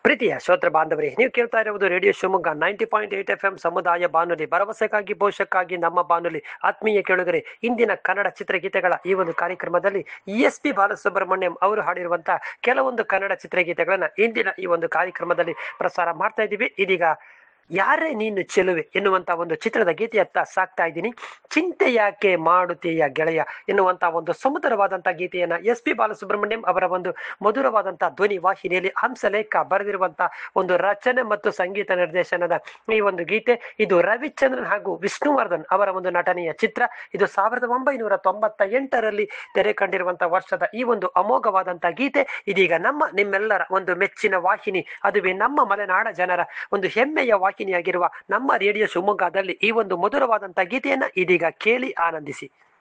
ಪ್ರೀತಿಯ ಶ್ರೋತ್ರ ಬಾಂಧವರೇ ನೀವು ಕೇಳ್ತಾ ಇರುವುದು radio Shivamogga ninety point eight F M ಸಮುದಾಯ ಬಾನುಲಿ ಭರವಸೆಗಾಗಿ ಭವಿಷ್ಯಕ್ಕಾಗಿ ನಮ್ಮ ಬಾನುಲಿ ಆತ್ಮೀಯ ಕೇಳುಗರೆ ಇಂದಿನ ಕನ್ನಡ ಚಿತ್ರಗೀತೆಗಳ ಈ ಒಂದು ಕಾರ್ಯಕ್ರಮದಲ್ಲಿ ಎಸ್ ಪಿ ಬಾಲಸುಬ್ರಹ್ಮಣ್ಯಂ ಅವರು ಹಾಡಿರುವಂತಹ ಕೆಲವೊಂದು ಕನ್ನಡ ಚಿತ್ರಗೀತೆಗಳನ್ನ ಇಂದಿನ ಈ ಒಂದು ಕಾರ್ಯಕ್ರಮದಲ್ಲಿ ಪ್ರಸಾರ ಮಾಡ್ತಾ ಇದ್ದೀವಿ ಇದೀಗ ಯಾರೇ ನೀನು ಚೆಲುವೆ ಎನ್ನುವಂತ ಒಂದು ಚಿತ್ರದ ಗೀತೆಯತ್ತ ಸಾಕ್ತಾ ಇದ್ದೀನಿ ಚಿಂತೆ ಯಾಕೆ ಮಾಡುತ್ತೀಯ ಗೆಳೆಯ ಎನ್ನುವಂತ ಒಂದು ಸುಮಧುರವಾದಂತ ಗೀತೆಯನ್ನ ಎಸ್ ಪಿ ಬಾಲಸುಬ್ರಹ್ಮಣ್ಯಂ ಅವರ ಒಂದು ಮಧುರವಾದಂತಹ ಧ್ವನಿ ವಾಹಿನಿಯಲ್ಲಿ ಹಂಸಲೇಖ ಬರೆದಿರುವಂತ ಒಂದು ರಚನೆ ಮತ್ತು ಸಂಗೀತ ನಿರ್ದೇಶನದ ಈ ಒಂದು ಗೀತೆ ಇದು ರವಿಚಂದ್ರನ್ ಹಾಗೂ ವಿಷ್ಣುವರ್ಧನ್ ಅವರ ಒಂದು ನಟನೆಯ ಚಿತ್ರ ಇದು ಸಾವಿರದ ಒಂಬೈನೂರ ತೊಂಬತ್ತ ಎಂಟರಲ್ಲಿ ತೆರೆ ಕಂಡಿರುವಂತಹ ವರ್ಷದ ಈ ಒಂದು ಅಮೋಘವಾದಂತಹ ಗೀತೆ ಇದೀಗ ನಮ್ಮ ನಿಮ್ಮೆಲ್ಲರ ಒಂದು ಮೆಚ್ಚಿನ ವಾಹಿನಿ ಅದುವೇ ನಮ್ಮ ಮಲೆನಾಡ ಜನರ ಒಂದು ಹೆಮ್ಮೆಯ ವಾಹಿನಿಯಾಗಿರುವ ನಮ್ಮ ರೇಡಿಯೋ ಶಿವಮೊಗ್ಗದಲ್ಲಿ ಈ ಒಂದು ಮಧುರವಾದಂತಹ ಗೀತೆಯನ್ನ ಇದೀಗ ಕೇಳಿ ಆನಂದಿಸಿ